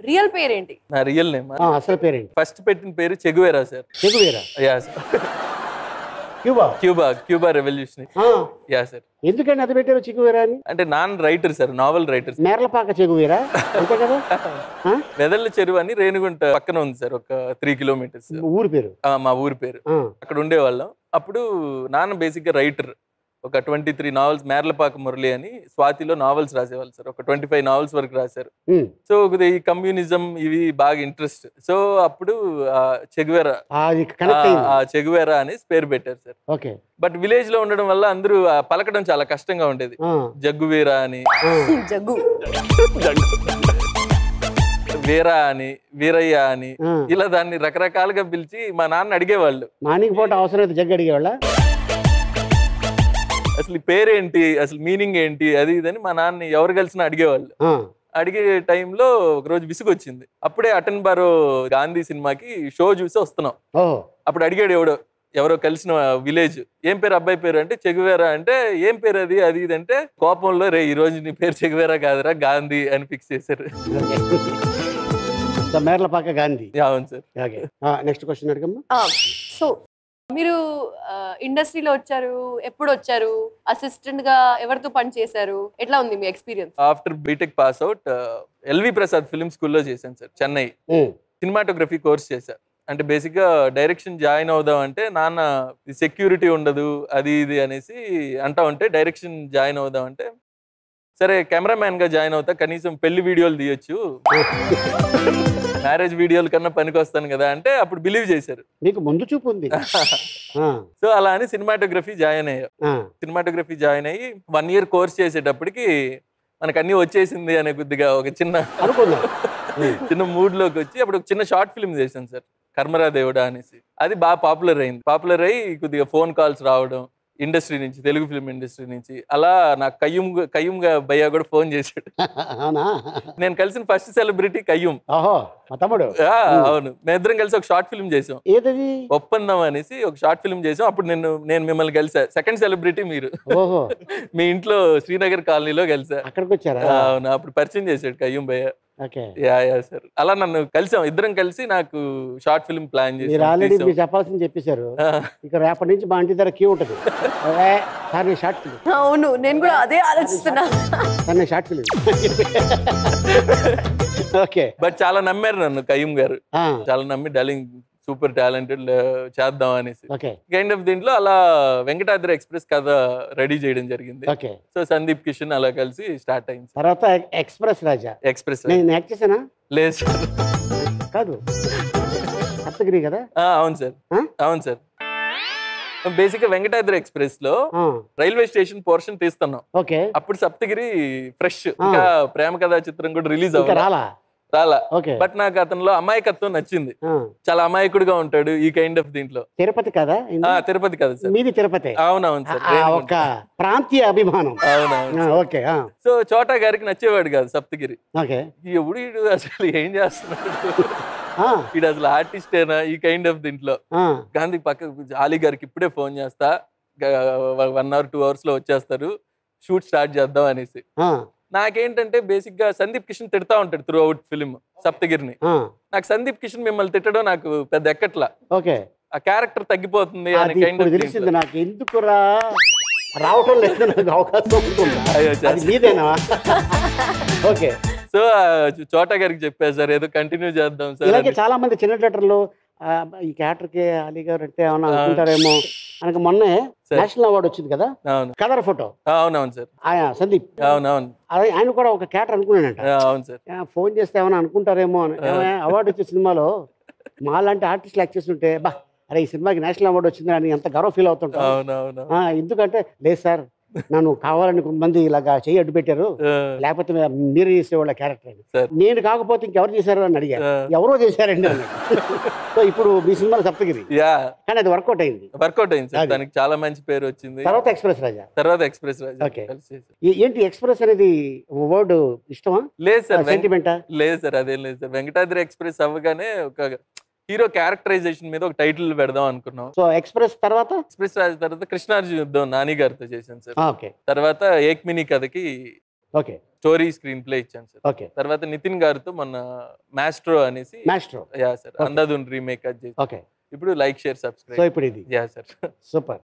Real పేరేంటి నా real name ఆ, అసలు పేరేంటి ఫస్ట్ పెట్టిన పేరు Che Guevara sir Che Guevara yeah sir Cuba Cuba Cuba revolution ఆ, యా సార్ ఎందుకండి అది పెట్టారు చెగువేరా అని అంటే నాన్ writer sir novel writer Nerlapaka Che Guevara అంతే కదా ఆ? వెదల్ల చెరువు అని రేణుగుంట పక్కన ఉంది సార్ ఒక త్రీ కిలోమీటర్స్ ఊరి పేరు మా ఊరి పేరు ఆ, అక్కడ ఉండేవాళ్ళం అప్పుడు నాన్న బేసిక్ గా రైటర్ ఒక twenty three novels Merlapaka Murali అని స్వాతిలో నావెల్స్ రాసేవాళ్ళు సార్ ఒక ట్వంటీ ఫైవ్ నావెల్స్ వరకు రాశారు ఉమ్. సో ఈ కమ్యూనిజం ఇవి బాగా ఇంట్రెస్ట్ సో అప్పుడు ఆ చెగువేరా ఆ, అది కనెక్ట్ అయింది ఆ చెగువేరా అని పేరు పెట్టారు సార్ ఓకే బట్ విలేజ్ లో ఉండడం వల్ల అందరూ ఆ పలకడం చాలా కష్టంగా ఉండేది ఆ, జగ్గువీరా అని ఆ. జగ్గు వీరా అని వీరయ్య అని ఆ. ఇలా దాన్ని రకరకాలుగా పిలిచి మా నాన్న అడిగేవాళ్ళు నానికి పూట అవసరం అయితే జగ్గు అడిగేవాళ్ళ అసలు ఈ పేరేంటి అసలు మీనింగ్ ఏంటి అది ఇదని మా నాన్న ఎవరు కలిసినా అడిగేవాళ్ళు ఆ, అడిగే టైంలో ఒకరోజు విసుగు వచ్చింది అప్పుడే అటన్ బారో గాంధీ సినిమాకి షో చూసి వస్తున్నాం ఓహో అప్పుడు అడిగాడు ఎవడో ఎవరో కలిసిన విలేజ్ ఏం పేరు అబ్బాయి పేరు అంటే చెగువేరా అంటే ఏం పేరు అది అది ఇది అంటే కోపంలో రే ఈ రోజు నీ పేరు చెగువేరా కాదురా గాంధీ అని ఫిక్స్ చేశారు ఓకే సో మేర్లపాక గాంధీ అవును సార్ ఓకే నెక్స్ట్ క్వశ్చన్ అడగమ్మా సో మీరు ఇండస్ట్రీలో వచ్చారు ఎప్పుడు వచ్చారు అసిస్టెంట్ గా ఎవరితో పని చేశారు ఎట్లా ఉంది మీ experience after BTech pass out LV Prasad film స్కూల్లో చేశాను సార్ చెన్నై ఉమ్, సినిమాటోగ్రఫీ కోర్స్ చేశా అంటే బేసిక్గా డైరెక్షన్ జాయిన్ అవుదాం అంటే నాన్న సెక్యూరిటీ ఉండదు అది ఇది అనేసి అంటా ఉంటే డైరెక్షన్ జాయిన్ అవుదాం అంటే సరే కెమెరామ్యాన్ గా జాయిన్ అవుతా కనీసం పెళ్లి వీడియోలు తీయొచ్చు మ్యారేజ్ వీడియోల కన్నా పనికి వస్తాను కదా అంటే అప్పుడు బిలీవ్ చేశారు నీకు ముందు చూపు ఉంది ఆ, సో అలా అని సినిమాటోగ్రఫీ జాయిన్ అయ్యా ఆ, సినిమాటోగ్రఫీ జాయిన్ అయ్యి వన్ ఇయర్ కోర్స్ చేసేటప్పటికి మనకు అన్ని వచ్చేసింది అనే కొద్దిగా ఒక చిన్న అనుకుందాం ఉమ్, చిన్న మూడ్ లోకి వచ్చి అప్పుడు ఒక చిన్న షార్ట్ ఫిల్మ్ చేశాను సార్ కర్మరా దేవుడా అనేసి అది బాగా పాపులర్ అయింది పాపులర్ అయ్యి కొద్దిగా ఫోన్ కాల్స్ రావడం ఇండస్ట్రీ నుంచి తెలుగు ఫిల్మ్ ఇండస్ట్రీ నుంచి అలా నాకు కయ్యూమ్ కయ్యూమ్గా భయ్యా కూడా ఫోన్ చేశాడు అవునా నేను కలిసిన ఫస్ట్ సెలబ్రిటీ కయ్యూమ్ ఓహో మా తమ్ముడు ఆ, అవును మేమిద్దరం కలిసి ఒక షార్ట్ ఫిల్మ్ చేసాం ఏదది ఒప్పందం అనేసి ఒక షార్ట్ ఫిల్మ్ చేసాం అప్పుడు నేను నేను మిమ్మల్ని కలిసా సెకండ్ సెలబ్రిటీ మీరు ఓహో మీ ఇంట్లో శ్రీనగర్ కాలనీలో కలిసా అక్కడికి వచ్చారా ఆ, అవును అప్పుడు పరిచయం చేశాడు కయ్యూమ్ భయ్య ఓకే యా యా సార్ అలా నన్ను కలిసాం ఇద్దరం కలిసి నాకు షార్ట్ ఫిల్మ్ ప్లాన్ మీరు ఆల్రెడీ చేసి మీరు చెప్పాల్సింది చెప్పేశారు ఇక రేపటి నుంచి మా ఇంటి దగ్గర క్యూ ఉంటుంది ఏ, సార్ నేను షార్ట్ ఫిలిం అవును నేను కూడా అదే ఆలోచిస్తున్నా సార్ నేను షార్ట్ ఫిలిం ఓకే బట్ చాలా నమ్మారు నన్ను కయ్యూమ్ గారు ఆ, చాలా నమ్మి డార్లింగ్ సూపర్ టాలెంటెడ్ చేద్దాం అనేసి ఓకే కైండ్ ఆఫ్ దీంట్లో అలా వెంకటాద్రి ఎక్స్ప్రెస్ కథ రెడీ చేయడం జరిగింది ఓకే సో సందీప్ కిషన్ అలా కలిసి స్టార్ట్ అయింది తర్వాత ఎక్స్ప్రెస్ రాజా ఎక్స్ప్రెస్ నేను యాక్ట్ చేశానా లేదు సార్ కాదు సప్తగిరి కదా ఆ, అవును సార్ ఆ? అవును సార్ బేసిక్ గా వెంకటాద్రి ఎక్స్ప్రెస్ లో ఆ, రైల్వే స్టేషన్ పోర్షన్ తీస్తున్నాం ఓకే అప్పుడు సప్తగిరి ఫ్రెష్ ఇంకా ప్రేమ కథా చిత్రం కూడా రిలీజ్ ఇంకా అవ్వాలి రాలా రాలా ఓకే బట్ నాకు అతనిలో అమాయకత్వం నచ్చింది ఆ, చాలా అమాయకుడుగా ఉంటాడు ఈ కైండ్ ఆఫ్ దీంట్లో తిరుపతి కదా ఆ తిరుపతి కదా సార్ మీది తిరుపతి అవునవును సార్ ఆ, ఒక ప్రాంతీయ అభిమానం అవునవును ఆ, ఓకే ఆ, సో చోటా గారికి నచ్చేవాడు కాదు సప్తగిరి ఓకే ఈ ఎవడు ఈడు అసలు ఏం చేస్తున్నాడు ఆ, వీడు అసలు ఆర్టిస్టేనా ఈ కైండ్ ఆఫ్ దీంట్లో ఆ, గాంధీ పక్క ఆలీ గారికి ఇప్పుడే ఫోన్ చేస్తా వన్ అవర్ టూ అవర్స్ లో వచ్చేస్తారు షూట్ స్టార్ట్ చేద్దాం అనేసి ఆ, నాకేంటంటే బేసిక్ గా సందీప్ కిషన్ తిడతా ఉంటాడు త్రూ అవుట్ ఫిలిం సప్తగిరిని ఆ, నాకు సందీప్ కిషన్ మిమ్మల్ని తిట్టడం నాకు పెద్ద ఎక్కట్లా ఓకే ఆ క్యారెక్టర్ తగ్గిపోతుంది అనే అది కైండ్ ఇప్పుడు తెలిసింది నాకు ఎందుకురా రావటం లేదు నాకు అవకాశం ఉంటుందా అయ్యో, అది మీదేనా ఓకే సో చోటా గారికి చెప్పారు సార్ ఏదో కంటిన్యూ చేద్దాం సార్ ఇలాగే అని. చాలా మంది చిన్న థియేటర్లు ఆ, ఈ క్యారెక్టర్కి అలీ గారు అంటే ఏమన్నా అనుకుంటారేమో అనక మొన్నే సరే. నేషనల్ అవార్డు వచ్చింది కదా అవును కదర్ ఫోటో అవునవును సార్ ఆయన సందీప్ అవునవును అది ఆయన కూడా ఒక క్యారెక్టర్ అనుకున్నాడంట అవును సార్ ఆ, ఫోన్ చేస్తే ఏమైనా అనుకుంటారేమో అని ఏమయ్య, అవార్డు వచ్చే సినిమాలో మాలాంటి ఆర్టిస్టులు యాక్ట్ చేస్తుంటే బా అరే ఈ సినిమాకి నేషనల్ అవార్డు వచ్చింది అని ఎంత గర్వ ఫీల్ అవుతుంటాం అవునవును ఆ, ఎందుకంటే లేదు సార్ నన్ను కావాలని కొంతమంది ఇలాగా చెయ్యి అడ్డు పెట్టారు లేకపోతే మీ- మీరే చేసేవాళ్ళ క్యారెక్టర్ అని సార్. నేను కాకపోతే ఇంకెవరు చేశారు అని అడిగారు ఎవరో చేశారండి అన్నాడు సో ఇప్పుడు మీ సినిమాలో సప్తగిరి యా కానీ అది వర్కౌట్ అయింది వర్కౌట్ అయింది సార్ అది. దానికి చాలా మంచి పేరు వచ్చింది తర్వాత ఎక్స్ప్రెస్ రాజా తర్వాత ఎక్స్ప్రెస్ రాజా Okay. కలిసి చేశారు. ఏ- ఏంటి ఎక్స్ప్రెస్ అనేది వర్డ్ ఇష్టమా లేదు సార్ వెంక- సెంటిమెంటా లేదు సార్ అదేం లేదు సార్ వెంకటాద్రి ఎక్స్ప్రెస్ అవ్వగానే ఒక హీరో క్యారెక్టరైజేషన్ మీద ఒక టైటిల్ పెడదాం అనుకున్నాం సో ఎక్స్ప్రెస్ తర్వాత ఎక్స్ప్రెస్ రాజు తర్వాత కృష్ణార్జున యుద్ధం నాని గారితో చేశాను సార్ ఓకే తర్వాత ఏక్మిని కథకి ఓకే స్టోరీ స్క్రీన్ ప్లే ఇచ్చాను సార్ ఓకే తర్వాత నితిన్ గారితో మొన్న మాస్ట్రో అనేసి Maestro yeah sir Okay. Andhadhun remake అది చేసి ఓకే ఇప్పుడు లైక్ షేర్ సో సబ్స్క్రైబ్ ఇప్పుడు ఇది యా సార్ సూపర్